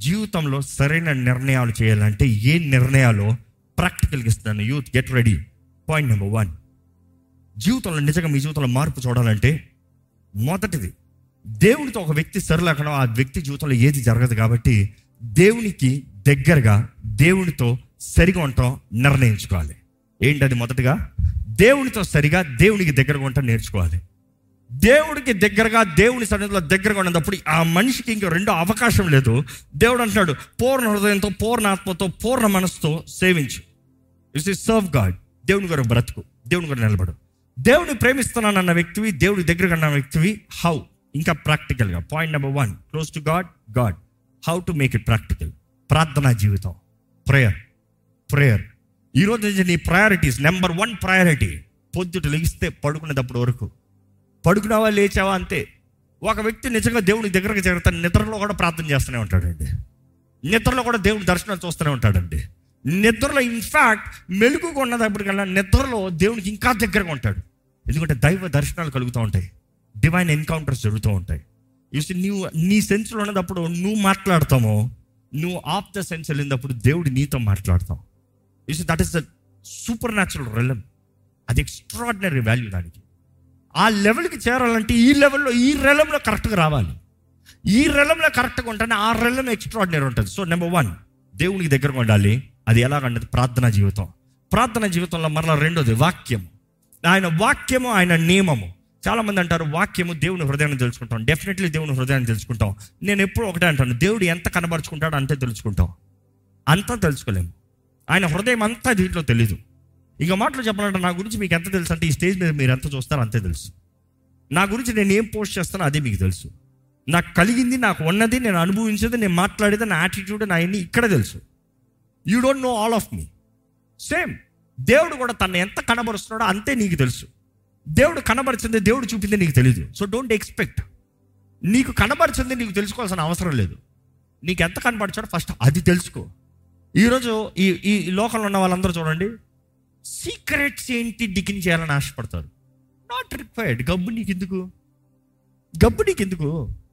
జీవితంలో సరైన నిర్ణయాలు చేయాలంటే ఏ నిర్ణయాలు ప్రాక్టికల్గా ఇస్తాను youth get ready point number one జీవితంలో నిజంగా మీ జీవితంలో మార్పు చూడాలంటే మొదటిది దేవునితో ఒక వ్యక్తి సరిలేకుండా ఆ వ్యక్తి జీవితంలో ఏది జరగదు కాబట్టి దేవునికి దగ్గరగా దేవునితో సరిగా ఉండటం నిర్ణయించుకోవాలి ఏంటది మొదటిగా దేవునితో సరిగా దేవునికి దగ్గరగా ఉండటం నేర్చుకోవాలి దేవుడికి దగ్గరగా దేవుని సన్నిధిలో దగ్గరగా ఉన్నప్పుడు ఆ మనిషికి ఇంకో రెండో అవకాశం లేదు దేవుడు అంటున్నాడు పూర్ణ హృదయంతో పూర్ణ ఆత్మతో పూర్ణ మనసుతో సేవించు ఇస్ ఇస్ సర్వ్ గాడ్ దేవుని గారు బ్రతుకు దేవుని గారు నిలబడు దేవుని ప్రేమిస్తున్నాను అన్న వ్యక్తివి దేవుడి దగ్గరగా ఉన్న వ్యక్తివి హౌ ఇంకా ప్రాక్టికల్గా point number one close to God God how to make it practical ప్రార్థనా జీవితం ప్రేయర్ ప్రేయర్ ఈరోజు నుంచి నీ ప్రయారిటీస్ నెంబర్ వన్ ప్రయారిటీ పొద్దుట లెగిస్తే పడుకునేటప్పుడు వరకు పడుకున్నావా లేచావా అంతే ఒక వ్యక్తి నిజంగా దేవుని దగ్గరకు చేరుతాను నిద్రలో కూడా ప్రార్థన చేస్తూనే ఉంటాడండి నిద్రలో కూడా దేవుని దర్శనాలు చూస్తూనే ఉంటాడండి నిద్రలో ఇన్ఫాక్ట్ మెలుగుగా ఉన్నదప్పటికల్లా నిద్రలో దేవునికి ఇంకా దగ్గరగా ఉంటాడు ఎందుకంటే దైవ దర్శనాలు కలుగుతూ ఉంటాయి డివైన్ ఎన్కౌంటర్స్ జరుగుతూ ఉంటాయి చూసి నువ్వు నీ సెన్స్లో ఉన్నప్పుడు నువ్వు మాట్లాడతామో నువ్వు ఆఫ్ ద సెన్స్ వెళ్ళినప్పుడు దేవుడు నీతో మాట్లాడతావు చూసి that is the supernatural realm అది ఎక్స్ట్రాడినరీ వాల్యూ దానికి ఆ లెవెల్కి చేరాలంటే ఈ లెవెల్లో ఈ రెలంలో కరెక్ట్గా రావాలి ఈ రెలంలో కరెక్ట్గా ఉంటేనే ఆ రెలం ఎక్స్ట్రాడినరీ ఉంటుంది సో నెంబర్ వన్ దేవునికి దగ్గరగా ఉండాలి అది ఎలాగంటే ప్రార్థనా జీవితం ప్రార్థనా జీవితంలో మరలా రెండోది వాక్యము ఆయన వాక్యము ఆయన నియమము చాలా మంది అంటారు వాక్యము దేవుని హృదయాన్ని తెలుసుకుంటాం డెఫినెట్లీ దేవుని హృదయాన్ని తెలుసుకుంటాం నేను ఎప్పుడు ఒకటే అంటాను దేవుడు ఎంత కనబరుచుకుంటాడో అంతే తెలుసుకుంటాం అంతా తెలుసుకోలేము ఆయన హృదయం అంతా దీంట్లో తెలీదు ఇక మాటలు చెప్పాలంటే నా గురించి మీకు ఎంత తెలుసు అంటే ఈ స్టేజ్ మీద మీరు ఎంత చూస్తారో అంతే తెలుసు నా గురించి నేను ఏం పోస్ట్ చేస్తానో అదే మీకు తెలుసు నాకు కలిగింది నాకు ఉన్నది నేను అనుభవించేది నేను మాట్లాడేది నా యాటిట్యూడ్ నా అన్ని ఇక్కడ తెలుసు you don't know all of me same దేవుడు కూడా తను ఎంత కనబరుస్తున్నాడో అంతే నీకు తెలుసు దేవుడు కనబరిచింది దేవుడు చూపింది నీకు తెలియదు సో డోంట్ ఎక్స్పెక్ట్ నీకు కనబరిచింది నీకు తెలుసుకోవాల్సిన అవసరం లేదు నీకు ఎంత కనబరిచాడో ఫస్ట్ అది తెలుసుకో ఈరోజు ఈ ఈ లోకంలో ఉన్న వాళ్ళందరూ చూడండి సీక్రెట్స్ ఏంటి డికిన్ చేయాలని ఆశపడతారు నాట్ రిక్వైర్డ్ గబ్బు నీకు ఎందుకు గబ్బు నీకు ఎందుకు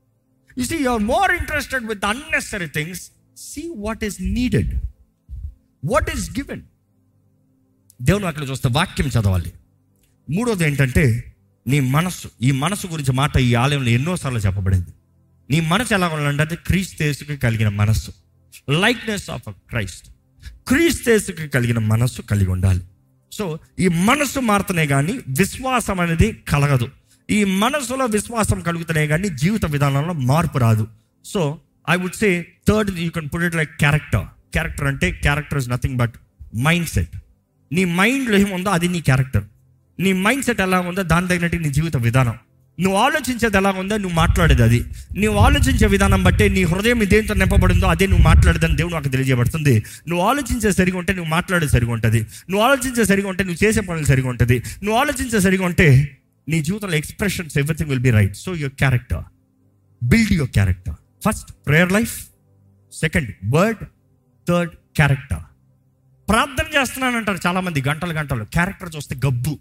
you see you're more interested with unnecessary things see what is needed what is given దేవుని అక్కడ చూస్తే వాక్యం చదవాలి మూడోది ఏంటంటే నీ మనస్సు ఈ మనసు గురించి మాట ఈ ఆలయంలో ఎన్నోసార్లు చెప్పబడింది నీ మనసు ఎలా ఉండాలంటే క్రీస్తేసుకి కలిగిన మనస్సు లైక్నెస్ ఆఫ్ క్రైస్ట్ క్రీస్తేసుకి కలిగిన మనస్సు కలిగి ఉండాలి సో ఈ మనస్సు మారుతనే కానీ విశ్వాసం అనేది కలగదు ఈ మనసులో విశ్వాసం కలుగుతనే కానీ జీవిత విధానంలో మార్పు రాదు so I would say third you can put it like character character అంటే character is nothing but mind set నీ మైండ్లో ఏముందో అది నీ క్యారెక్టర్ నీ మైండ్ సెట్ ఎలా ఉందో దాని తగినట్టు నీ జీవిత విధానం నువ్వు ఆలోచించేది ఎలా ఉందో నువ్వు మాట్లాడేది అది నువ్వు ఆలోచించే విధానం బట్టే నీ హృదయం దేంతో నింపబడిందో అదే నువ్వు మాట్లాడేదని దేవుడు నాకు తెలియజేయబడుతుంది నువ్వు ఆలోచించే సరిగా ఉంటే నువ్వు మాట్లాడేది సరిగా ఉంటుంది నువ్వు ఆలోచించే సరిగా ఉంటే నువ్వు చేసే పనులు సరిగా ఉంటుంది నువ్వు ఆలోచించే సరిగా ఉంటే నీ జీవితంలో expressions everything will be right so your character build your character first prayer life second word third character ప్రార్థన చేస్తున్నాను అంటారు చాలా మంది గంటలు గంటలు క్యారెక్టర్ చూస్తే గబ్బు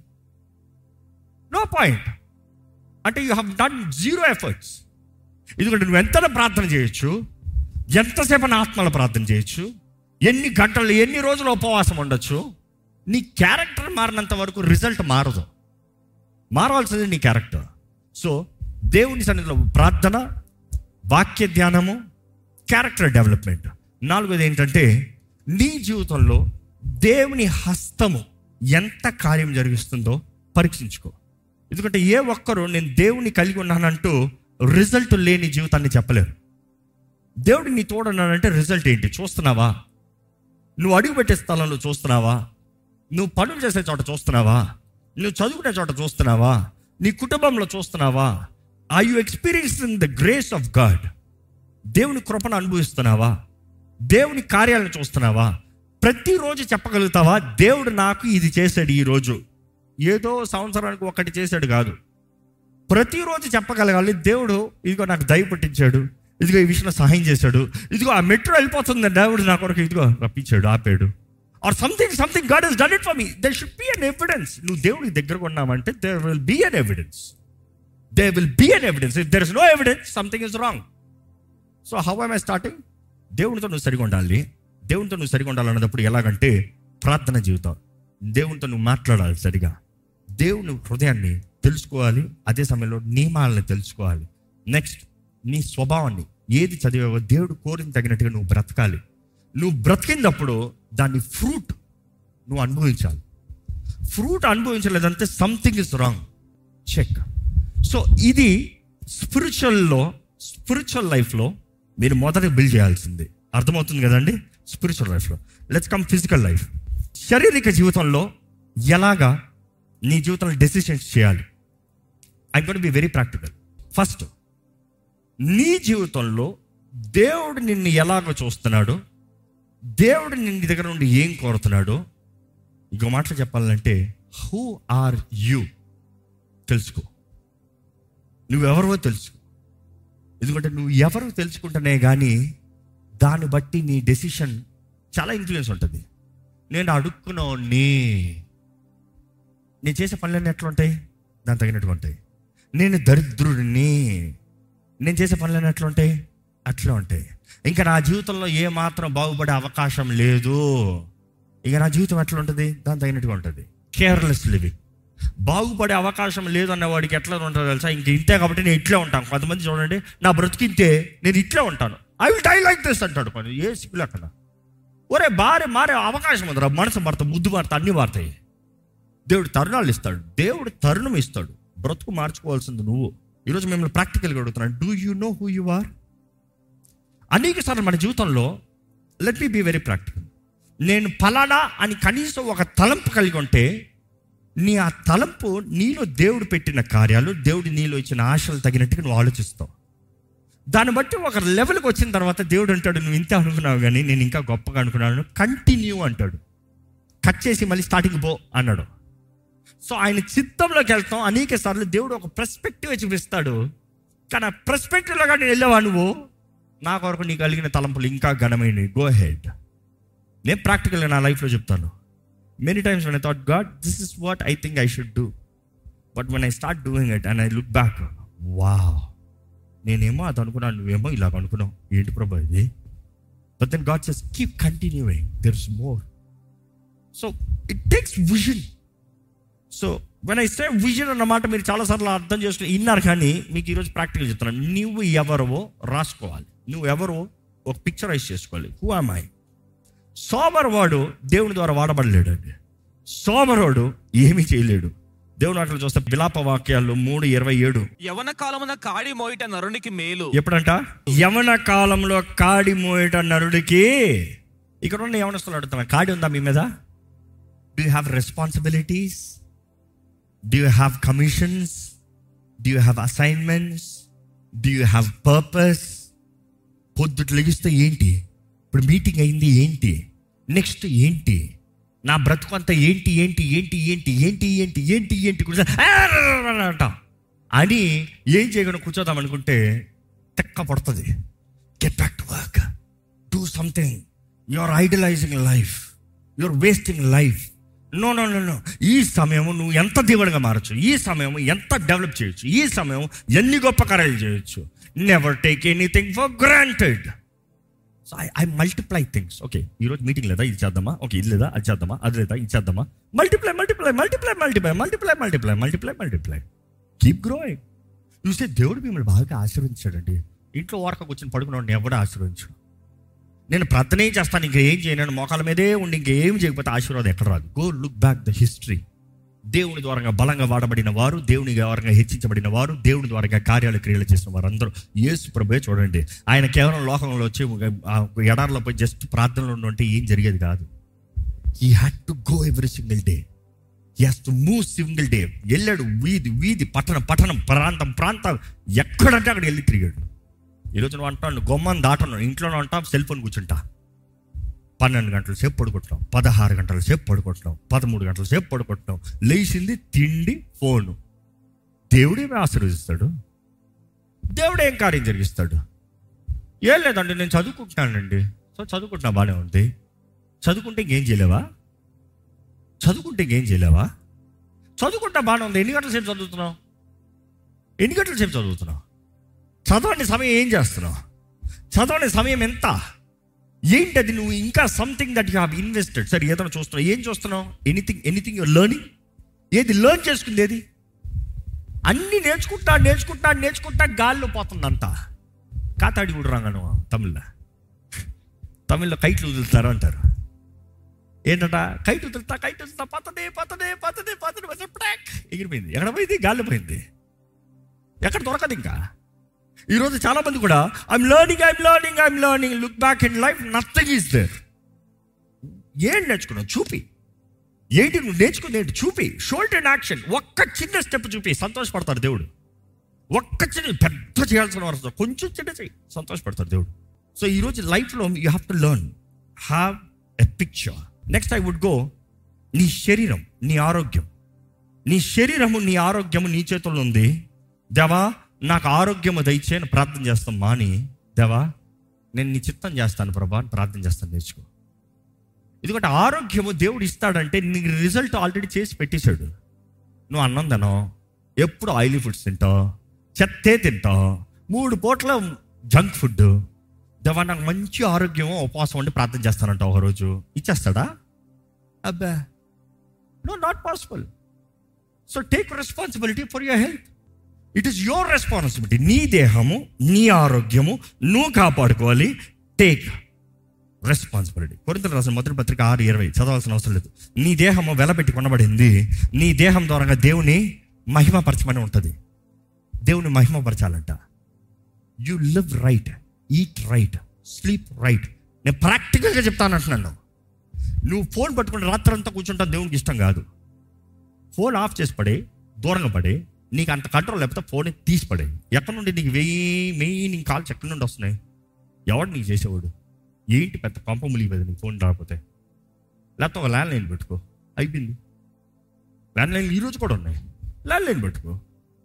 నో పాయింట్ అంటే you have done zero efforts ఎందుకంటే నువ్వు ఎంత ప్రార్థన చేయొచ్చు ఎంతసేపు నా ఆత్మలో ప్రార్థన చేయొచ్చు ఎన్ని గంటలు ఎన్ని రోజులు ఉపవాసం ఉండొచ్చు నీ క్యారెక్టర్ మారినంత వరకు రిజల్ట్ మారదు మారవలసింది నీ క్యారెక్టర్ సో దేవుని సన్నిధిలో ప్రార్థన వాక్య ధ్యానము క్యారెక్టర్ డెవలప్మెంట్ నాలుగోది ఏంటంటే నీ జీవితంలో దేవుని హస్తము ఎంత కార్యం జరిగిస్తుందో పరీక్షించుకో ఎందుకంటే ఏ ఒక్కరు నేను దేవుని కలిగి ఉన్నానంటూ రిజల్ట్ లేని జీవితాన్ని చెప్పలేరు దేవుడు నీ తోడన్నాడంటే రిజల్ట్ ఏంటి చూస్తున్నావా నువ్వు అడుగుపెట్టే స్థలంలో చూస్తున్నావా నువ్వు పనులు చేసే చోట చూస్తున్నావా నువ్వు చదువుకునే చోట చూస్తున్నావా నీ కుటుంబంలో చూస్తున్నావా I you experiencing the grace of God దేవుని కృపను అనుభవిస్తున్నావా దేవుని కార్యాలను చూస్తున్నావా ప్రతిరోజు చెప్పగలుగుతావా దేవుడు నాకు ఇది చేశాడు ఈరోజు ఏదో సంవత్సరానికి ఒకటి చేశాడు కాదు ప్రతిరోజు చెప్పగలగాలి దేవుడు ఇదిగో నాకు దయ పుట్టించాడు ఇదిగో ఈ విషయంలో సహాయం చేశాడు ఇదిగో ఆ మెట్రో వెళ్ళిపోతుంది దేవుడు నా కొరకు ఇదిగో రప్పించాడు ఆపాడు or something something God is done it for me there should be an evidence నువ్వు దేవుడికి దగ్గరకు ఉన్నామంటే there will be an evidence they will be an evidence if there is no evidence something is wrong so how I'm I starting దేవునితో నువ్వు సరిగా ఉండాలి దేవునితో నువ్వు సరిగా ఉండాలన్నప్పుడు ఎలాగంటే ప్రార్థన జీవితం దేవునితో నువ్వు మాట్లాడాలి సరిగా దేవుని హృదయాన్ని తెలుసుకోవాలి అదే సమయంలో నియమాలను తెలుసుకోవాలి నెక్స్ట్ నీ స్వభావాన్ని ఏది చదివావో దేవుడు కోరిన తగినట్టుగా నువ్వు బ్రతకాలి నువ్వు బ్రతికినప్పుడు దాన్ని ఫ్రూట్ నువ్వు అనుభవించాలి ఫ్రూట్ అనుభవించలేదంటే something is wrong check so ఇది స్పిరిచువల్లో స్పిరిచువల్ లైఫ్లో మీరు మొదట బిల్డ్ చేయాల్సింది అర్థమవుతుంది కదండి స్పిరిచువల్ లైఫ్లో లెట్స్ కమ్ ఫిజికల్ లైఫ్ శారీరక జీవితంలో ఎలాగా నీ జీవితంలో డెసిషన్స్ చేయాలి I got be very practical first నీ జీవితంలో దేవుడు నిన్ను ఎలాగో చూస్తున్నాడు దేవుడు నిన్ను దగ్గర నుండి ఏం కోరుతున్నాడో ఇంకో మాటలు చెప్పాలంటే హూ ఆర్ యూ తెలుసుకో నువ్వెవరో తెలుసుకో ఎందుకంటే నువ్వు ఎవరు తెలుసుకుంటేనే కానీ దాన్ని బట్టి నీ డెసిషన్ చాలా ఇన్ఫ్లుయెన్స్ ఉంటుంది నేను అడుక్కునోని నేను చేసే పనులన్నీ ఎట్లా ఉంటాయి దాని తగినట్టుగా ఉంటాయి నేను దరిద్రుడిని నేను చేసే పనులన్నీ ఎట్లా ఉంటాయి అట్లా ఉంటాయి ఇంకా నా జీవితంలో ఏ మాత్రం బాగుపడే అవకాశం లేదు ఇక నా జీవితం ఎట్లా ఉంటుంది దాని తగినట్టుగా ఉంటుంది కేర్లెస్ లివింగ్ బాగుపడే అవకాశం లేదు అన్నవాడికి ఎట్లా ఉంటుందో తెలుసా ఇంక ఇంతే కాబట్టి నేను ఇట్లే ఉంటాను కొంతమంది చూడండి నా బ్రతికింతే నేను ఇట్లే ఉంటాను I will die like this అంటాడు కొన్ని ఏ సిగ్గులు అక్కడ ఒరే భార్య మారే అవకాశం ఉందిరా మనసు మారుతా ముద్దు మారుతా అన్నీ మారుతాయి దేవుడు తరుణాలు ఇస్తాడు దేవుడు తరుణం ఇస్తాడు బ్రతుకు మార్చుకోవాల్సింది నువ్వు ఈరోజు మిమ్మల్ని ప్రాక్టికల్గా అడుగుతున్నాను do you know who you are అనేక సార్లు మన జీవితంలో let me be very practical నేను ఫలానా అని కనీసం ఒక తలంపు కలిగి ఉంటే నీ ఆ తలంపు నీలో దేవుడు పెట్టిన కార్యాలు దేవుడు నీలో ఇచ్చిన ఆశలు తగినట్టుగా నువ్వు ఆలోచిస్తావు దాన్ని బట్టి ఒక లెవెల్కి వచ్చిన తర్వాత దేవుడు అంటాడు నువ్వు ఇంత అనుకున్నావు కానీ నేను ఇంకా గొప్పగా అనుకున్నాను కంటిన్యూ అంటాడు కట్ చేసి మళ్ళీ స్టార్టింగ్ పో అన్నాడు సో ఆయన చిత్తంలోకి వెళ్తాం అనేక సార్లు దేవుడు ఒక పర్స్పెక్టివ్ చూపిస్తాడు కానీ ఆ పర్స్పెక్టివ్లో కానీ వెళ్ళావా నువ్వు నా కొరకు నీకు కలిగిన తలంపులు ఇంకా ఘనమైనవి గో హెడ్ నేను ప్రాక్టికల్గా నా లైఫ్లో చెప్తాను many times when I thought God this is what I think I should do but when I start doing it and I look back వా నేనేమో అది అనుకున్నాను నువ్వేమో ఇలాగ అనుకున్నావు ఏంటి ప్రభా ఇది but then God says keep continuing there is more so it takes vision so when I say vision అన్న మాట మీరు చాలాసార్లు అర్థం చేసుకుని విన్నారు కానీ మీకు ఈరోజు ప్రాక్టికల్ చెప్తున్నాను నువ్వు ఎవరవో రాసుకోవాలి నువ్వు ఎవరో ఒక పిక్చరైజ్ చేసుకోవాలి హూ ఆమ్ ఐ సోమరవాడు దేవుని ద్వారా వాడబడలేడు అండి సోమరోడు ఏమీ చేయలేడు దేవుని అట్లా చూస్తే విలాప వాక్యాలు మూడు ఇరవై ఏడు యవన కాలమున కాడి మోయిట నరునికి మేలు ఎప్పుడంట యవన కాలంలో కాడి మోయట నరుడికి ఇక్కడ ఉన్న యవనస్తులు అడుగుతున్నా కాడి ఉందా మీ మీద do you have responsibilities do you have commissions do you have assignments do you have purpose పొద్దుట లెగిస్తే ఏంటి ఇప్పుడు మీటింగ్ అయింది ఏంటి నెక్స్ట్ ఏంటి నా బ్రతుకు అంతా ఏంటి ఏంటి ఏంటి ఏంటి ఏంటి ఏంటి ఏంటి ఏంటి కూర్చో అంట అని ఏం చేయకుండా కూర్చోదాం అనుకుంటే తెక్క పడుతుంది get back to work do something you are idealizing life you are wasting life no no no no ఈ సమయం నువ్వు ఎంత దేవుడిగా మారచ్చు ఈ సమయం ఎంత డెవలప్ చేయొచ్చు ఈ సమయం ఎన్ని గొప్ప కార్యాలు చేయొచ్చు never take anything for granted so I I multiply things okay ఈరోజు మీటింగ్ లేదా ఇది చేద్దామా ఓకే ఇది లేదా అది చేద్దామా అది లేదా ఇది చేద్దామా multiply multiply multiply multiply multiply multiply multiply multiply keep growing చూస్తే దేవుడు మిమ్మల్ని బాగా ఆశీర్వదించాడండి ఇంట్లో ఓరక కూర్చొని పడుకున్నాడు ఎవడు ఆశీర్వదించాడు నేను ప్రార్థనే చేస్తాను ఇంకా ఏం చేయను మోకాల మీదే ఉండి ఇంకేం చేయకపోతే ఆశీర్వాదం ఎక్కడ రాదు go look back the history దేవుని ద్వారా బలంగా వాడబడిన వారు దేవుని ద్వారా హెచ్చించబడిన వారు దేవుని ద్వారా కార్యాలు క్రియలు చేసిన వారు అందరూ యేసు ప్రభువే చూడండి ఆయన కేవలం లోకంలో వచ్చి ఆ ఎడారిలో పోయి జస్ట్ ప్రార్థనలో ఉంటే ఏం జరిగేది కాదు he had to go every single day he has to move single day వెళ్ళాడు వీధి వీధి పట్టణం పట్టణం ప్రాంతం ప్రాంతం ఎక్కడంటే అక్కడ వెళ్ళి తిరిగాడు ఈరోజు నువ్వు అంటాను గొమ్మని దాటను ఇంట్లోనే ఉంటాం సెల్ ఫోన్ కూర్చుంటా పన్నెండు గంటల సేపు పడుకుంటున్నాం పదహారు గంటల సేపు పడుకుంటున్నాం పదమూడు గంటల సేపు పడుకుంటున్నాం లేచింది తిండి ఫోను దేవుడేమి ఆశీర్వదిస్తాడు దేవుడు ఏం కార్యం జరిగిస్తాడు ఏం లేదండి నేను చదువుకుంటున్నానండి సో చదువుకుంటున్నా బాగానే ఉంది చదువుకుంటే ఇంకేం చేయలేవా చదువుకుంటే ఇంకేం చేయలేవా చదువుకుంటా బాగానే ఉంది ఎన్ని గంటల సేపు చదువుతున్నావు ఎన్ని గంటల సేపు చదువుతున్నావు చదవని సమయం ఏం చేస్తున్నావు చదవని సమయం ఎంత ఏంటి అది నువ్వు ఇంకా something that you have invested సరే ఏదైనా చూస్తున్నావు ఏం చూస్తున్నావు ఎనీథింగ్ ఎనీథింగ్ యూర్ లెర్నింగ్ ఏది లెర్న్ చేసుకుంది ఏది అన్ని నేర్చుకుంటా నేర్చుకుంటా నేర్చుకుంటా గాల్లో పోతుందంతా కాతాడి కూడా రాగాను తమిళ్లో తమిళ్లో కైట్లు వదులుతారు అంటారు ఏంటంట కైట్ వదులుతా కైట్ వదులుతా పతదే పతదే పతదే పతదే పతదే ప్రాక్ ఎగిరిపోయింది ఎక్కడ పోయింది గాల్లో పోయింది ఎక్కడ దొరకదు ఇంకా ఈరోజు చాలా మంది కూడా I'm learning I'm learning I'm learning look back in life nothing is there ఏం నేర్చుకున్నావు చూపి ఏంటి నువ్వు నేర్చుకుంది ఏంటి చూపి షోల్ట్ అండ్ యాక్షన్ ఒక్క చిన్న స్టెప్ చూపి సంతోషపడతాడు దేవుడు ఒక్క చిన్న పెద్ద చేయాల్సిన అవసరం కొంచెం చిన్న చెయ్యి సంతోషపడతాడు దేవుడు సో ఈరోజు లైఫ్లో you have to learn have a picture next I would go నీ శరీరం నీ ఆరోగ్యం నీ శరీరము నీ ఆరోగ్యము నీ చేతుల్లో ఉంది దేవా నాకు ఆరోగ్యము దయచేయని ప్రార్థన చేస్తాం మాని దేవా నేను నీ చిత్తం చేస్తాను ప్రభా అని ప్రార్థన చేస్తాను నేర్చుకో ఎందుకంటే ఆరోగ్యము దేవుడు ఇస్తాడంటే నీకు రిజల్ట్ ఆల్రెడీ చేసి పెట్టేశాడు నువ్వు అన్నం తినవు ఎప్పుడు ఆయిలీ ఫుడ్స్ తింటావు చెత్తే తింటావు మూడు పూట్ల జంక్ ఫుడ్ దేవా నాకు మంచి ఆరోగ్యం ఉపవాసం ఉండి ప్రార్థన చేస్తానంట ఒక రోజు ఇచ్చేస్తాడా అబ్బా no not possible so take responsibility for your health it is your responsibility నీ దేహము నీ ఆరోగ్యము నువ్వు కాపాడుకోవాలి టేక్ రెస్పాన్సిబిలిటీ కొరింతలు రాసిన మొదటి పత్రిక ఆరు ఇరవై చదవాల్సిన అవసరం లేదు నీ దేహము వెలబెట్టి కొనబడింది నీ దేహం ద్వారా దేవుని మహిమపరచమని ఉంటుంది దేవుని మహిమపరచాలంట you live right eat right sleep right నేను ప్రాక్టికల్గా చెప్తాను అంటున్నాను నువ్వు ఫోన్ పట్టుకుని రాత్రంతా కూర్చుంటా దేవునికి ఇష్టం కాదు ఫోన్ ఆఫ్ చేసి పడే దూరంగా పడే నీకు అంత కంట్రోల్ లేకపోతే ఫోన్ తీసి పడే ఎక్కడి నుండి నీకు వెయ్యి మెయ్యి నీకు కాల్స్ ఎక్కడి నుండి వస్తున్నాయి ఎవడు నీకు చేసేవాడు ఏంటి పెద్ద పంప ములిగిపోయింది నీకు ఫోన్ రాకపోతే లేకపోతే ఒక ల్యాండ్ లైన్ పెట్టుకో అయిపోయింది ల్యాండ్ లైన్ ఈరోజు కూడా ఉన్నాయి ల్యాండ్ లైన్ పెట్టుకో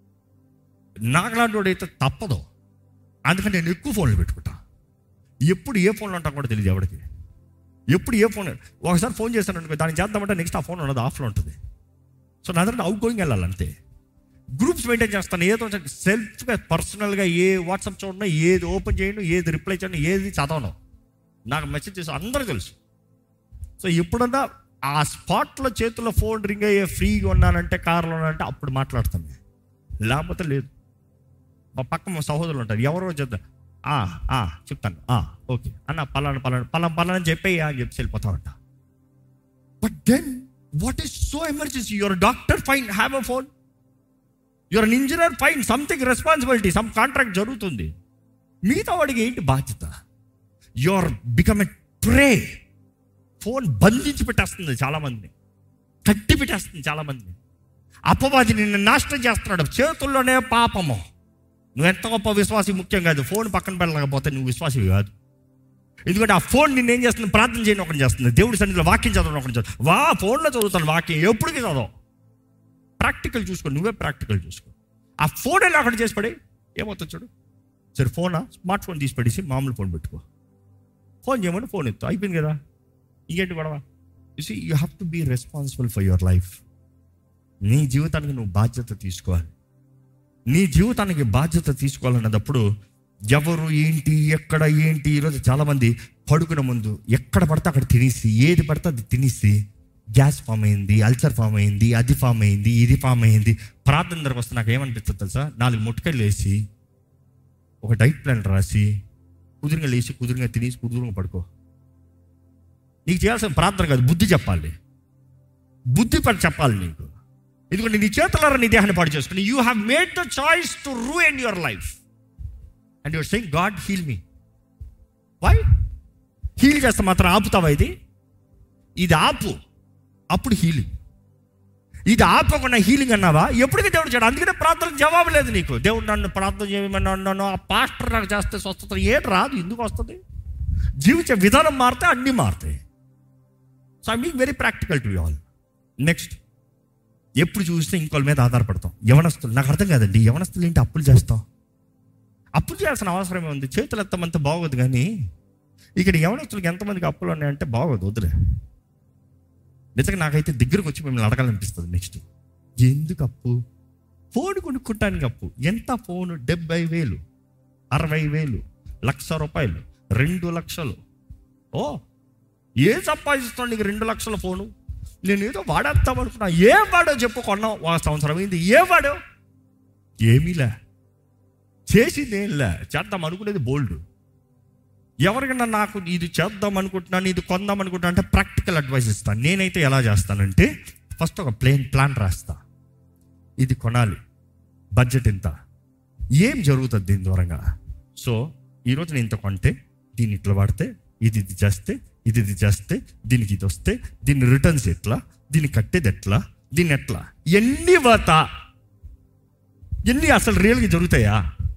నాకు లాంటి వాడు అయితే తప్పదు అందుకని నేను ఎక్కువ ఫోన్లు పెట్టుకుంటా ఎప్పుడు ఏ ఫోన్లో ఉంటాం కూడా తెలియదు ఎవరికి ఎప్పుడు ఏ ఫోన్ ఒకసారి ఫోన్ చేస్తాను అనుకో దానికి చేద్దామంటే నెక్స్ట్ ఆ ఫోన్ ఉన్నది ఆఫ్లో ఉంటుంది సో నా దగ్గర అవుట్ గోయింగ్ వెళ్ళాలి అంతే గ్రూప్స్ మెయింటైన్ చేస్తాను ఏదో సెల్ఫ్గా పర్సనల్గా ఏ వాట్సాప్ చూడను ఏది ఓపెన్ చేయను ఏది రిప్లై చేయను ఏది చదవను నాకు మెసేజ్ చేసి అందరూ తెలుసు సో ఎప్పుడన్నా ఆ స్పాట్లో చేతిలో ఫోన్ రింగ్ అయ్యే ఫ్రీగా ఉన్నానంటే కార్లో ఉన్నానంటే అప్పుడు మాట్లాడతాను లేకపోతే లేదు మా పక్క మా సహోదరులు ఉంటారు ఎవరో చెప్తా ఆ, ఆ, చెప్తాను ఆ, ఓకే అన్న పలానా పలానా పలానా పలానా చెప్పేయి అని చెప్పి వెళ్ళిపోతామంట but then what is so emergency your doctor fine have a phone your engineer fine something responsibility some contract జరుగుతుంది మిగతా వాడికి ఏంటి బాధ్యత your become a prey phone బంధించి పెట్టేస్తుంది చాలామందిని కట్టి పెట్టేస్తుంది చాలామందిని అపవాది నిన్ను నాశనం చేస్తున్నాడు చేతుల్లోనే పాపము నువ్వు ఎంత గొప్ప విశ్వాసి ముఖ్యం కాదు ఫోన్ పక్కన పెట్టలేకపోతే నువ్వు విశ్వాసి కాదు ఎందుకంటే ఆ ఫోన్ నిన్ను ఏం చేస్తుంది ప్రార్థన చేయడం ఒకటి చేస్తుంది దేవుడి సన్నిధిలో వాక్యం చదవడం ఒకటి చేస్తుంది వా ఫోన్లో చదువుతాను వాక్యం ఎప్పటికీ చదవ ప్రాక్టికల్ చూసుకో నువ్వే ప్రాక్టికల్ చూసుకో ఆ ఫోన్ ఎలా అక్కడ చేసి పడే ఏమవుతుంది చూడు సరే ఫోనా స్మార్ట్ ఫోన్ తీసి పడేసి మామూలు ఫోన్ పెట్టుకో ఫోన్ చేయమని ఫోన్ ఎత్తు అయిపోయింది కదా ఇంకేంటి గొడవ you see you have to be responsible for your life నీ జీవితానికి నువ్వు బాధ్యత తీసుకోవాలి నీ జీవితానికి బాధ్యత తీసుకోవాలన్నప్పుడు ఎవరు ఏంటి ఎక్కడ ఏంటి ఈరోజు చాలామంది పడుకునే ముందు ఎక్కడ పడితే అక్కడ తినేసి ఏది పడితే అది తినేసి గ్యాస్ ఫామ్ అయింది అల్సర్ ఫామ్ అయింది అది ఫామ్ అయింది ఇది ఫామ్ అయింది ప్రార్థన దగ్గరకు వస్తే నాకు ఏమనిపిస్తుంది తెలుసా నాలుగు ముట్టకాయలు వేసి ఒక డైట్ ప్లాన్ రాసి కుదురుగా లేచి కుదురుగా తినేసి కుదురుగా పడుకో నీకు చేయాల్సిన ప్రార్థన కాదు బుద్ధి చెప్పాలి బుద్ధి పడి చెప్పాలి నీకు ఎందుకంటే నీ చేతులారా నీ దేహాన్ని పాడు చేసుకుని you have made the choice to ruin your life and your saying God heal me why heal చేస్తే మాత్రం ఆపుతావా ఇది ఇది ఆపు అప్పుడు హీలింగ్ ఇది ఆపకుండా హీలింగ్ అన్నావా ఎప్పటికీ దేవుడు చేయడు అందుకనే ప్రార్థన జవాబు లేదు నీకు దేవుడు నన్ను ప్రార్థన చేయమని అన్నాను ఆ పాస్టర్ నాకు చేస్తే స్వస్థత ఏం రాదు ఎందుకు వస్తుంది జీవించే విధానం మారితే అన్నీ మారుతాయి so I mean very practical to all next ఎప్పుడు చూస్తే ఇంకోళ్ళ మీద ఆధారపడతాం యవనస్తులు నాకు అర్థం కాదండి యవనస్తులు ఏంటి అప్పులు చేస్తాం అప్పులు చేయాల్సిన అవసరం ఉంది చేతులు ఎత్తమంత బాగోదు కానీ ఇక్కడ యవనస్తులకు ఎంతమందికి అప్పులు ఉన్నాయంటే బాగోదు వదిలే నిజంగా నాకైతే దగ్గరకు వచ్చి మిమ్మల్ని అడగాలనిపిస్తుంది నెక్స్ట్ ఎందుకు అప్పు ఫోన్ కొనుక్కుంటానికి అప్పు ఎంత ఫోన్ డెబ్బై వేలు అరవై వేలు లక్ష రూపాయలు రెండు లక్షలు ఓ ఏం సంపాదిస్తాను నీకు రెండు లక్షల ఫోను నేను ఏదో వాడేద్దాం అనుకున్నా ఏం వాడో చెప్పు కొన్నాం ఒక సంవత్సరం అయింది ఏం వాడో ఏమీలే చేసింది ఏం లే చేద్దాం అనుకునేది బోల్డ్ ఎవరికైనా నాకు ఇది చేద్దాం అనుకుంటున్నాను ఇది కొందాం అనుకుంటున్నా అంటే ప్రాక్టికల్ అడ్వైస్ ఇస్తాను నేనైతే ఎలా చేస్తానంటే ఫస్ట్ ఒక ప్లేన్ ప్లాన్ రాస్తా ఇది కొనాలి బడ్జెట్ ఇంత ఏం జరుగుతుంది దీని దూరంగా సో ఈరోజు నేను ఇంత కొంటే దీన్ని ఇట్లా వాడితే ఇది ఇది చేస్తే ఇది ఇది చేస్తే దీనికి ఇది వస్తే దీని రిటర్న్స్ ఎట్లా దీన్ని కట్టేది ఎట్లా దీన్ని ఎట్లా ఎన్ని వాత ఎన్ని అసలు రియల్గా జరుగుతాయా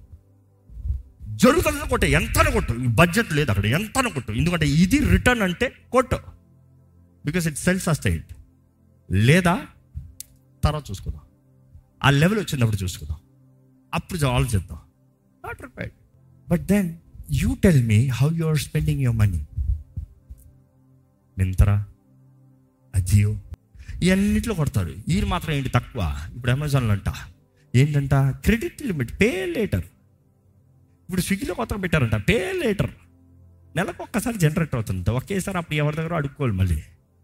జరుగుతుంది కొట్టు ఎంత కొట్టు బడ్జెట్ లేదు అక్కడ ఎంత కొట్టు ఎందుకంటే ఇది రిటర్న్ అంటే కొట్టు బికాస్ ఇట్ సెల్ఫ్ సస్టైన్ లేదా తర్వాత చూసుకుందాం ఆ లెవెల్ వచ్చినప్పుడు చూసుకుందాం అప్పుడు ఆలోచిద్దాం not repaired but then you tell me how you are spending your money Myntra Ajio ఇవన్నిట్లో కొడతారు వీరు మాత్రం ఏంటి తక్కువ ఇప్పుడు అమెజాన్లో అంట ఏంటంట క్రెడిట్ లిమిట్ పే లేటర్ ఇప్పుడు స్విగ్గీలో కొత్తగా పెట్టారంట పే లేటర్ నెలకు ఒక్కసారి జనరేట్ అవుతుంది ఒకేసారి అప్పుడు ఎవరి దగ్గర అడుక్కోవాలి మళ్ళీ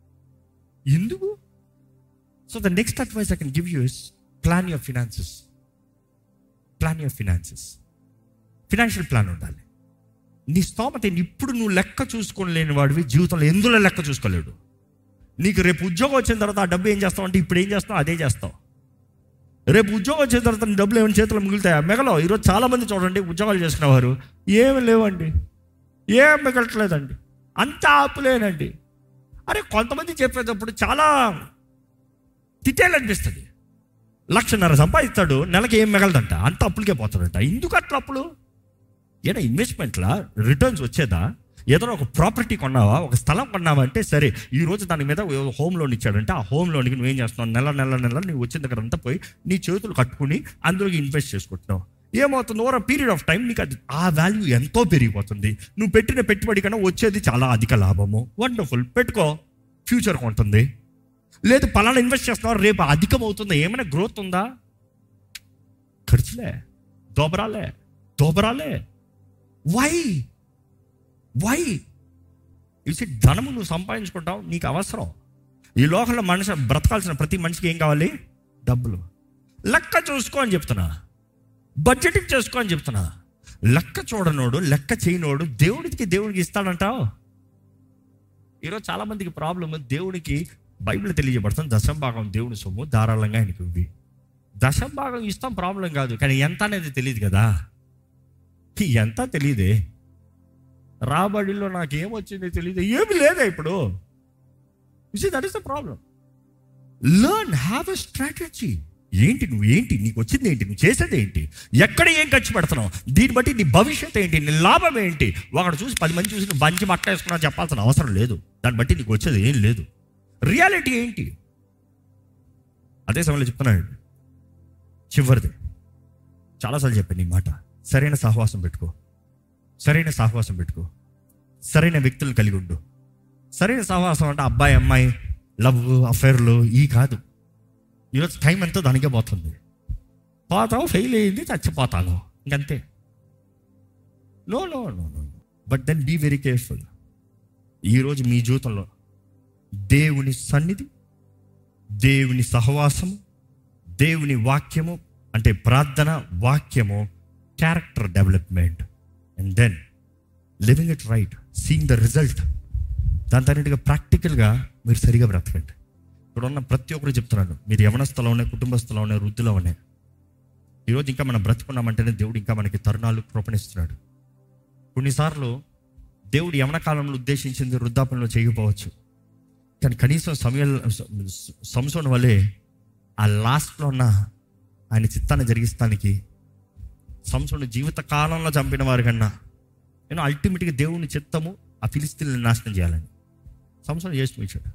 ఎందుకు so the next advice I can give you is plan your finances plan your finances financial plan ఉండాలి నీ స్తోమత ఏంటి? ఇప్పుడు నువ్వు లెక్క చూసుకోలేని వాడివి జీవితంలో ఎందులో లెక్క చూసుకోలేడు నీకు రేపు ఉద్యోగం వచ్చిన తర్వాత ఆ డబ్బు ఏం చేస్తావు అంటే ఇప్పుడు ఏం చేస్తావు అదే చేస్తావు రేపు ఉద్యోగం వచ్చిన తర్వాత నీ డబ్బులు ఏమైనా చేతులు మిగులుతాయా మిగలవు ఈరోజు చాలా మంది చూడండి ఉద్యోగాలు చేసుకునేవారు ఏమి లేవండి ఏం మిగలట్లేదండి అంత ఆపులేనండి అరే కొంతమంది చెప్పేటప్పుడు చాలా తిట్టేయాలనిపిస్తుంది లక్షన్నర సంపాదిస్తాడు నెలకి ఏం మిగలదంట అంత అప్పులకే పోతాడంట ఎందుకు అట్లా అప్పులు ఏడా ఇన్వెస్ట్మెంట్లా రిటర్న్స్ వచ్చేదా ఏదైనా ఒక ప్రాపర్టీ కొన్నావా ఒక స్థలం కొన్నావా అంటే సరే ఈ రోజు దాని మీద హోమ్ లోన్ ఇచ్చాడంటే ఆ హోమ్ లోన్కి నువ్వేం చేస్తున్నావు నెల నెల నెల నువ్వు వచ్చిన దగ్గర అంతా పోయి నీ చేతులు కట్టుకుని అందులోకి ఇన్వెస్ట్ చేసుకుంటున్నావు ఏమవుతుంది ఓవర్ పీరియడ్ ఆఫ్ టైం నీకు అది ఆ వాల్యూ ఎంతో పెరిగిపోతుంది నువ్వు పెట్టిన పెట్టుబడి కన్నా వచ్చేది చాలా అధిక లాభము వండర్ఫుల్ పెట్టుకో ఫ్యూచర్ ఉంటుంది లేదు పలానా ఇన్వెస్ట్ చేస్తున్నావు రేపు అధికం అవుతుందా ఏమైనా గ్రోత్ ఉందా ఖర్చులే దోబరాలే దోబరాలే వై వై ఇసి ధనము నువ్వు సంపాదించుకుంటావు నీకు అవసరం ఈ లోకంలో మనిషి బ్రతకాల్సిన ప్రతి మనిషికి ఏం కావాలి డబ్బులు లెక్క చూసుకో అని చెప్తున్నా బడ్జెటింగ్ చేసుకో అని చెప్తున్నా లెక్క చూడనోడు లెక్క చేయనోడు దేవుడికి దేవుడికి ఇస్తాడంటావు ఈరోజు చాలా మందికి ప్రాబ్లమ్ దేవుడికి బైబిల్ తెలియజేయబడుతుంది దశం భాగం దేవుని సొమ్ము ధారాళంగా ఆయనకి ఇవ్వి దశం భాగం ఇస్తాం ప్రాబ్లం కాదు కానీ ఎంత అనేది తెలియదు కదా ఈ ఎంత తెలియదే రాబడిలో నాకు ఏమొచ్చిందో తెలియదు ఏమి లేదా ఇప్పుడు that is the problem learn have a strategy ఏంటి నువ్వు ఏంటి నీకు వచ్చింది ఏంటి నువ్వు చేసేది ఏంటి ఎక్కడ ఏం ఖర్చు పెడుతున్నావు దీన్ని బట్టి నీ భవిష్యత్తు ఏంటి నీ లాభం ఏంటి ఒకడు చూసి పది మంది చూసి నువ్వు మంచి మట్ట వేసుకున్నా చెప్పాల్సిన అవసరం లేదు దాన్ని బట్టి నీకు వచ్చేది ఏం లేదు రియాలిటీ ఏంటి అదే సమయంలో చెప్తున్నాడు చివరిది చాలాసార్లు చెప్పాను ఈ మాట సరైన సహవాసం పెట్టుకో సరైన సహవాసం పెట్టుకో సరైన వ్యక్తులు కలిగి ఉండు సరైన సహవాసం అంటే అబ్బాయి అమ్మాయి లవ్ అఫైర్లు ఈ కాదు ఈరోజు టైం ఎంతో దానికే పోతుంది పోతావు ఫెయిల్ అయ్యింది చచ్చిపోతాను ఇంకంతే no no no no but then be very careful ఈరోజు మీ జీవితంలో దేవుని సన్నిధి దేవుని సహవాసము దేవుని వాక్యము అంటే ప్రార్థన వాక్యము character development and then living it right seeing the result దాని తగినట్టుగా ప్రాక్టికల్గా మీరు సరిగా బ్రతకండి ఇక్కడ ఉన్న ప్రతి ఒక్కరు చెప్తున్నాను మీరు యవనస్థలో ఉన్నాయి కుటుంబస్థలో ఉన్నాయి వృద్ధిలో ఉన్నాయి ఈరోజు ఇంకా మనం బ్రతుకున్నామంటేనే దేవుడు ఇంకా మనకి తరుణాలు కృపణిస్తున్నాడు కొన్నిసార్లు దేవుడు యవన కాలంలో ఉద్దేశించింది వృద్ధాపనలో చేయకపోవచ్చు కానీ కనీసం సమయం సంసోన్ వల్లే ఆ లాస్ట్లో ఉన్న ఆయన చిత్తాన్ని జరిగిస్తానికి సంసోను జీవిత కాలంలో చంపిన వారి కన్నా నేను అల్టిమేట్గా దేవుని చిత్తము ఆ ఫిలిస్తీన్లను నాశనం చేయాలని సంసోను చేసి చూపించాడు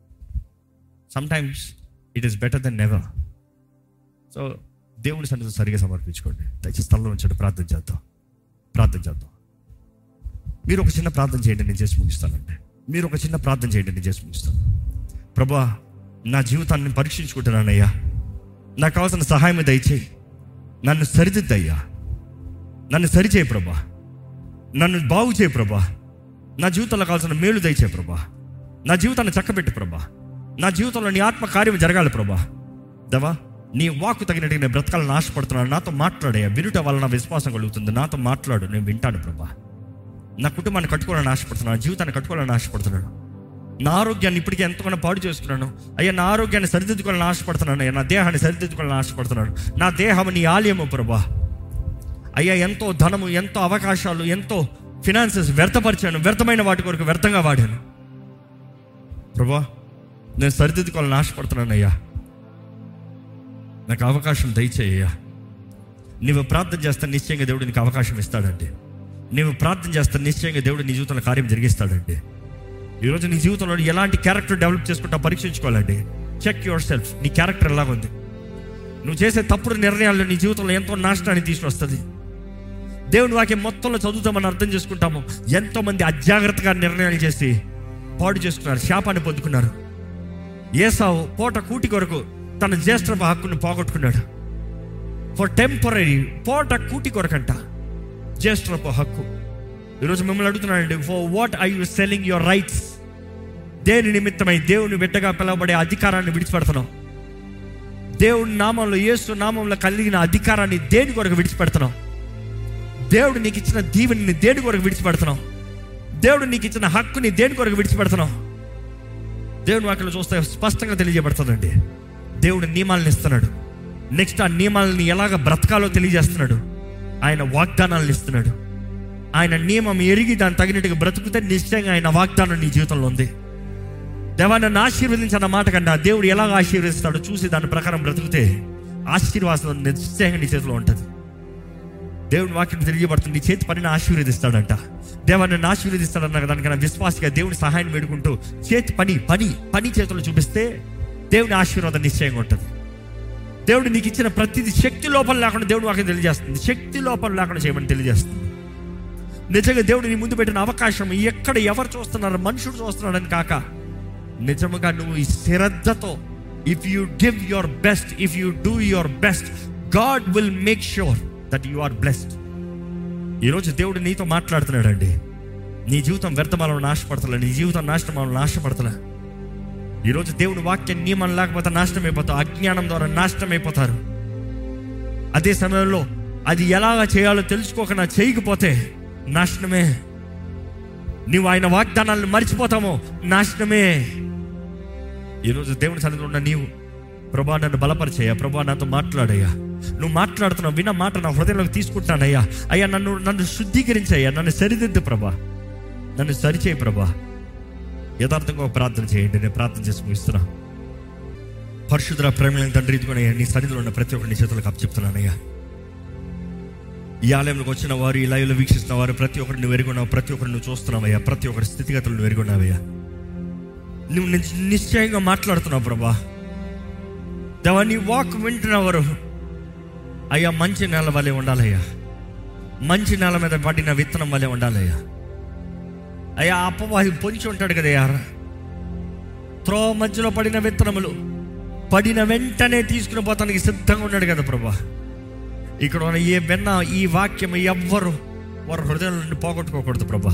sometimes it is better then never so దేవుని సన్నిధి సరిగా సమర్పించుకోండి దయచేసి స్థలంలో ఉంచండి ప్రార్థన చేద్దాం ప్రార్థన చేద్దాం మీరు ఒక చిన్న ప్రార్థన చేయండి నేను చేసి ముగిస్తానండి మీరు ఒక చిన్న ప్రార్థన చేయండి నేను చేసి ముగిస్తాను ప్రభా నా జీవితాన్ని పరీక్షించుకుంటున్నానయ్యా నాకు కావాల్సిన సహాయం దయచేయి నన్ను సరిదిద్దయ్యా నన్ను సరిచేయి ప్రభా నన్ను బాగు చేయి ప్రభా నా జీవితంలో కావాల్సిన మేలు దయచే ప్రభా నా జీవితాన్ని చక్కబెట్టు ప్రభా నా జీవితంలో నీ ఆత్మ కార్యం జరగాలి ప్రభా దవా నీ వాక్కు తగినట్టుగా నేను బ్రతకాలని ఆశపడుతున్నాను నాతో మాట్లాడే వినుట వల్ల నా విశ్వాసం కలుగుతుంది నాతో మాట్లాడు నేను వింటాను ప్రభా నా కుటుంబాన్ని కట్టుకోవాలని ఆశపడుతున్నాను నా జీవితాన్ని కట్టుకోవాలని ఆశపడుతున్నాను నా ఆరోగ్యాన్ని ఇప్పటికే ఎంతగానో పాడు చేసుకున్నాను అయ్యా నా ఆరోగ్యాన్ని సరిదిద్దుకోవాలని ఆశపడుతున్నాను అయ్యా నా దేహాన్ని సరిదిద్దుకోవాలని ఆశపడుతున్నాను నా దేహం నీ ఆలయము ప్రభా అయ్యా ఎంతో ధనము ఎంతో అవకాశాలు ఎంతో ఫినాన్సెస్ వ్యర్థపరిచాను వ్యర్థమైన వాటి కొరకు వ్యర్థంగా వాడాను ప్రభా నేను సరిదిద్దుకోవాలని ఆశపడుతున్నాను అయ్యా నాకు అవకాశం దయచేయ్యా నీవు ప్రార్థన చేస్తే నిశ్చయంగా దేవుడు నీకు అవకాశం ఇస్తాడండి నీవు ప్రార్థన చేస్తే నిశ్చయంగా దేవుడు నీ జీవితంలో కార్యం జరిగిస్తాడండి ఈరోజు నీ జీవితంలో ఎలాంటి క్యారెక్టర్ డెవలప్ చేసుకుంటా పరీక్షించుకోవాలండి చెక్ యువర్ సెల్ఫ్ నీ క్యారెక్టర్ ఎలా ఉంది నువ్వు చేసే తప్పుడు నిర్ణయాలు నీ జీవితంలో ఎంతో నాశనాన్ని తీసుకొస్తుంది దేవుని వాక్యం మొత్తంలో చదువుతామని అర్థం చేసుకుంటాము ఎంతో మంది అజాగ్రత్తగా నిర్ణయాలు చేసి పాడు చేసుకున్నారు శాపాన్ని పొందుకున్నారు ఏసావు పోట కూటి కొరకు తన జ్యేష్ఠ హక్కును పోగొట్టుకున్నాడు ఫర్ టెంపరీ పోట కూటి కొరకంట జ్యేష్ఠపు హక్కు ఈరోజు మిమ్మల్ని అడుగుతున్నానండి for what I you selling your rights దేని నిమిత్తమై దేవుని బిడ్డగా పిలవబడే అధికారాన్ని విడిచిపెడుతున్నావు దేవుని నామంలో యేసు నామంలో కలిగిన అధికారాన్ని దేని కొరకు విడిచిపెడుతున్నావు దేవుడు నీకు ఇచ్చిన దీవెని దేని కొరకు విడిచిపెడుతున్నావు దేవుడు నీకు ఇచ్చిన హక్కుని దేని కొరకు విడిచిపెడుతున్నావు దేవుని వాక్యలో చూస్తే స్పష్టంగా తెలియజేయబడుతుందండి దేవుడు నియమాలను ఇస్తున్నాడు నెక్స్ట్ ఆ నియమాలని ఎలాగ బ్రతకాలో తెలియజేస్తున్నాడు ఆయన వాగ్దానాలను ఇస్తున్నాడు ఆయన నియమం ఎరిగి దాన్ని తగినట్టుగా బ్రతుకుతే నిశ్చయంగా ఆయన వాగ్దానం నీ జీవితంలో ఉంది దేవా నన్ను ఆశీర్వదించిన మాట కన్నా దేవుడు ఎలాగ ఆశీర్వదిస్తాడో చూసి దాని ప్రకారం బ్రతుకుతే ఆశీర్వాదం నిశ్చయంగా నీ చేతిలో ఉంటుంది దేవుని వాక్యం తెలియబడుతుంది నీ చేతి పనిని ఆశీర్వదిస్తాడంట దేవా నన్ను ఆశీర్వదిస్తాడన్న దానికన్నా విశ్వాసగా దేవుని సహాయం వేడుకుంటూ చేతి పని పని పని చేతులు చూపిస్తే దేవుని ఆశీర్వాదం నిశ్చయంగా ఉంటుంది దేవుడు నీకు ఇచ్చిన ప్రతిదీ శక్తి లోపల లేకుండా దేవుడు వాక్యం తెలియజేస్తుంది శక్తి లోపల లేకుండా చేయమని తెలియజేస్తుంది నిజంగా దేవుడు నీ ముందు పెట్టిన అవకాశం ఎక్కడ ఎవరు చూస్తున్నారు మనుషుడు చూస్తున్నాడని కాక నిజముగా నువ్వు ఈ శ్రద్ధతో if you give your best if you do your best God will make sure that you are blessed ఈరోజు దేవుడు నీతో మాట్లాడుతున్నాడండి నీ జీవితం వ్యర్థమాలను ఆశపడతలే నీ జీవితం నాశనమాలను ఆశపడతలే ఈరోజు దేవుని వాక్యం నియమం లేకపోతే నాశనం అయిపోతావు అజ్ఞానం ద్వారా నాశనం అయిపోతారు అదే సమయంలో అది ఎలాగ చేయాలో తెలుసుకోకుండా చేయకపోతే నాశనమే నువ్వు ఆయన వాగ్దానాలను మర్చిపోతామో నాశనమే ఈరోజు దేవుని సన్నిధిలో ఉన్న నీవు ప్రభా నన్ను బలపరిచయ్యా ప్రభా నాతో మాట్లాడయ్యా నువ్వు మాట్లాడుతున్నావు విన్న మాట నా హృదయంలోకి తీసుకుంటానయ్యా అయ్యా నన్ను నన్ను శుద్ధీకరించయ్యా నన్ను సరిదిద్దు ప్రభా నన్ను సరిచేయి ప్రభా యథార్థంగా ఒక ప్రార్థన చేయండి నేను ప్రార్థన చేసి ముగిస్తున్నా పరిశుద్ధ ప్రేమ తండ్రి ఇదిగోనయ్యా నీ సన్నిధిలో ఉన్న ప్రతి ఒక్కరి నీ చేతులకు అప్పచెప్తున్నానయ్యా ఈ ఆలయంలోకి వచ్చిన వారు ఈ లైవ్లో వీక్షిస్తున్న వారు ప్రతి ఒక్కరిని నువ్వు ఎరుగున్నావు ప్రతి ఒక్కరిని నువ్వు చూస్తున్నావయ్యా ప్రతి ఒక్కరి స్థితిగతులు నువ్వు ఎరుగున్నావయ్యా నువ్వు నిశ్చ- నిశ్చయంగా మాట్లాడుతున్నావు ప్రభా దేవా నీ వాక్ వింటున్నవారు అయ్యా మంచి నేల వలె ఉండాలయ్యా మంచి నేల మీద పడిన విత్తనం వలె ఉండాలయ్యా అయ్యా అప్పవాహి పొంచి ఉంటాడు కదయ్యా త్రో మధ్యలో పడిన విత్తనములు పడిన వెంటనే తీసుకుని పోతానికి సిద్ధంగా ఉన్నాడు కదా ప్రభా ఇక్కడ ఉన్న ఏ విన్న ఈ వాక్యం ఎవ్వరు వారి హృదయం నుండి పోగొట్టుకోకూడదు ప్రభా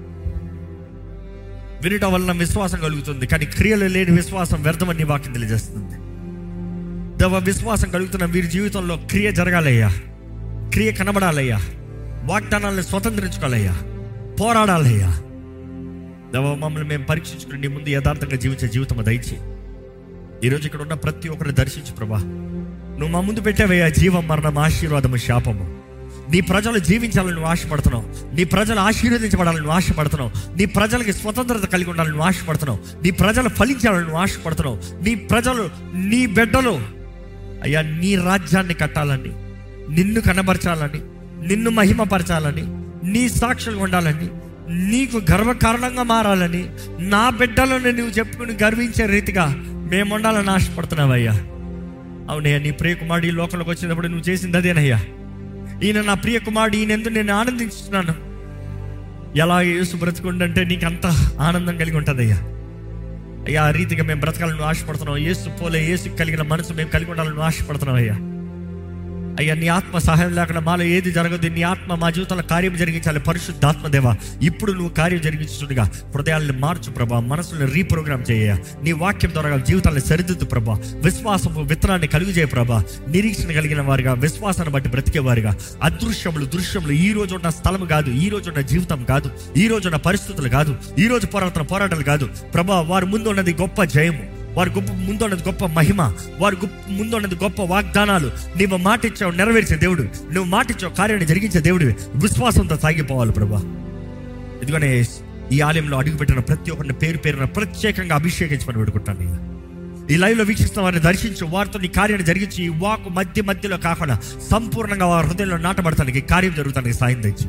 వినటం వలన విశ్వాసం కలుగుతుంది కానీ క్రియలు లేని విశ్వాసం వ్యర్థమని నీ వాక్యం తెలియజేస్తుంది దవ విశ్వాసం కలుగుతున్న వీరి జీవితంలో క్రియ జరగాలయ్యా క్రియ కనబడాలయ్యా వాగ్దానాలను స్వతంత్రించుకోవాలయ్యా పోరాడాలయ్యా దవ మమ్మల్ని మేము పరీక్షించుకుని నీ ముందు యథార్థంగా జీవించే జీవితం దయచి ఈరోజు ఇక్కడ ఉన్న ప్రతి ఒక్కరిని దర్శించు ప్రభా నువ్వు మా ముందు పెట్టావయ్యా జీవం మరణం ఆశీర్వాదము శాపము నీ ప్రజలు జీవించాలని నువ్వు ఆశపడుతున్నావు నీ ప్రజలు ఆశీర్వదించబడాలని నువ్వు ఆశపడుతున్నావు నీ ప్రజలకి స్వతంత్రత కలిగి ఉండాలని నువ్వు ఆశపడుతున్నావు నీ ప్రజలు ఫలించాలని నువ్వు ఆశపడుతున్నావు నీ ప్రజలు నీ బిడ్డలు అయ్యా నీ రాజ్యాన్ని కట్టాలని నిన్ను కనబరచాలని నిన్ను మహిమపరచాలని నీ సాక్షులు ఉండాలని నీకు గర్వకారణంగా మారాలని నా బిడ్డలను నువ్వు చెప్పుకుని గర్వించే రీతిగా మేము ఉండాలని ఆశపడుతున్నావయ్యా అవునయ్యా నీ ప్రియ కుమారుడు ఈ లోకంలోకి వచ్చినప్పుడు నువ్వు చేసింది అదేనయ్యా ఈయన నా ప్రియ కుమారుడు ఈయన ఎందుకు నేను ఆనందించుతున్నాను ఎలా యేసు బ్రతుకుండంటే నీకు అంత ఆనందం కలిగి ఉంటుందయ్యా అయ్యా ఆ రీతిగా మేము బ్రతకాలని నువ్వు ఆశపడుతున్నావు యేసు పోలే యేసు కలిగిన మనసు మేము కలిగి ఉండాలని నువ్వు ఆశపడుతున్నావు అయ్యా అయ్యా నీ ఆత్మ సహాయం లేకుండా మాలో ఏది జరగదు నీ ఆత్మ మా జీవితంలో కార్యం జరిగించాలి పరిశుద్ధాత్మదేవ ఇప్పుడు నువ్వు కార్యం జరిగించుండగా హృదయాలను మార్చు ప్రభా మనసులను రీప్రోగ్రామ్ చేయ నీ వాక్యం ద్వారా జీవితాలను సరిదిద్దు ప్రభా విశ్వాసము విత్తనాన్ని కలుగు చేయ ప్రభా నిరీక్షణ కలిగిన వారిగా విశ్వాసాన్ని బట్టి బ్రతికేవారిగా అదృశ్యములు దృశ్యములు ఈ రోజు ఉన్న స్థలం కాదు ఈ రోజు ఉన్న జీవితం కాదు ఈ రోజు ఉన్న పరిస్థితులు కాదు ఈ రోజు పోరాడుతున్న పోరాటాలు కాదు ప్రభా వారి ముందు ఉన్నది గొప్ప జయము వారి గొప్ప ముందున్నది గొప్ప మహిమ వారి గొప్ప ముందున్నది గొప్ప వాగ్దానాలు నీవు మాట ఇచ్చావు నెరవేర్చే దేవుడు నువ్వు మాట ఇచ్చావు కార్యాన్ని జరిగించే దేవుడు విశ్వాసంతో సాగిపోవాలి ప్రభా ఎందుకనే ఈ ఆలయంలో అడుగుపెట్టిన ప్రతి ఒక్కరిని పేరు పేరున ప్రత్యేకంగా అభిషేకించమని పెడుకుంటాను నేను ఈ లైవ్లో వీక్షిస్తున్న వారిని దర్శించు వారితో నీ కార్యాన్ని జరిగించి ఈ వాకు మధ్య మధ్యలో కాకుండా సంపూర్ణంగా వారి హృదయంలో నాటబడతానికి ఈ కార్యం జరుగుతానికి సాయం తెచ్చు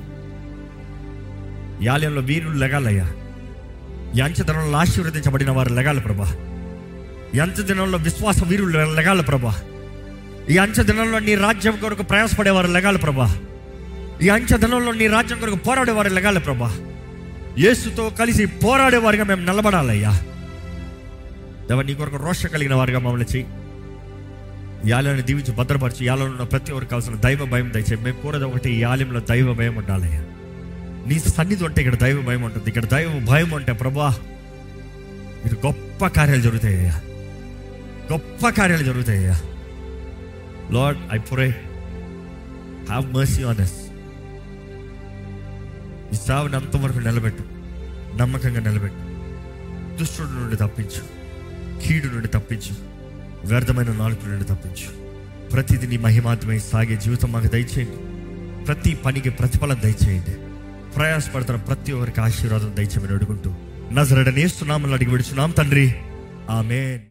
ఈ ఆలయంలో వీరులు లెగాలయ్యా ఈ అంచెతనంలో ఆశీర్వదించబడిన వారు లెగాలి ప్రభా ఈ అంచె దినంలో విశ్వాస వీరులు లెగాలి ప్రభా ఈ అంచె దినంలో నీ రాజ్యం కొరకు ప్రయాసపడేవారు లెగాలి ప్రభా ఈ అంచె దినంలో నీ రాజ్యం కొరకు పోరాడేవారు లెగాలి ప్రభా యేసుతో కలిసి పోరాడేవారుగా మేము నిలబడాలయ్యా దేవ నీ కొరకు రోష కలిగిన వారుగా మమ్మల్ని చెయ్యి ఈ ఆలయాన్ని దీవించి భద్రపరిచి ఈ ఆలయంలో ఉన్న ప్రతి ఒక్కరికి కావాల్సిన దైవ భయం దయచేయి మేము కోరేది ఒకటి ఈ ఆలయంలో దైవ భయం ఉండాలయ్యా నీ సన్నిధి ఉంటే ఇక్కడ దైవ భయం ఉంటుంది ఇక్కడ దైవ భయం ఉంటే ప్రభా మీరు గొప్ప కార్యాలు జరుగుతాయ్యా గొప్ప కార్యాలు జరుగుతాయ్యా Lord I pure have mercy on us ఈ సావుని అంతవరకు నిలబెట్టు నమ్మకంగా నిలబెట్టు దుష్టుడి నుండి తప్పించు కీడు నుండి తప్పించు వ్యర్థమైన నాలుగు నుండి తప్పించు ప్రతిదీ నీ మహిమాత్మై సాగే జీవితం మాకు దయచేయండి ప్రతి పనికి ప్రతిఫలం దయచేయండి ప్రయాసపడుతున్న ప్రతి ఒక్కరికి ఆశీర్వాదం దయచేయమని అడుగుంటూ నజరడనేస్తున్నామని అడిగి విడుచున్నాం తండ్రి ఆమెన్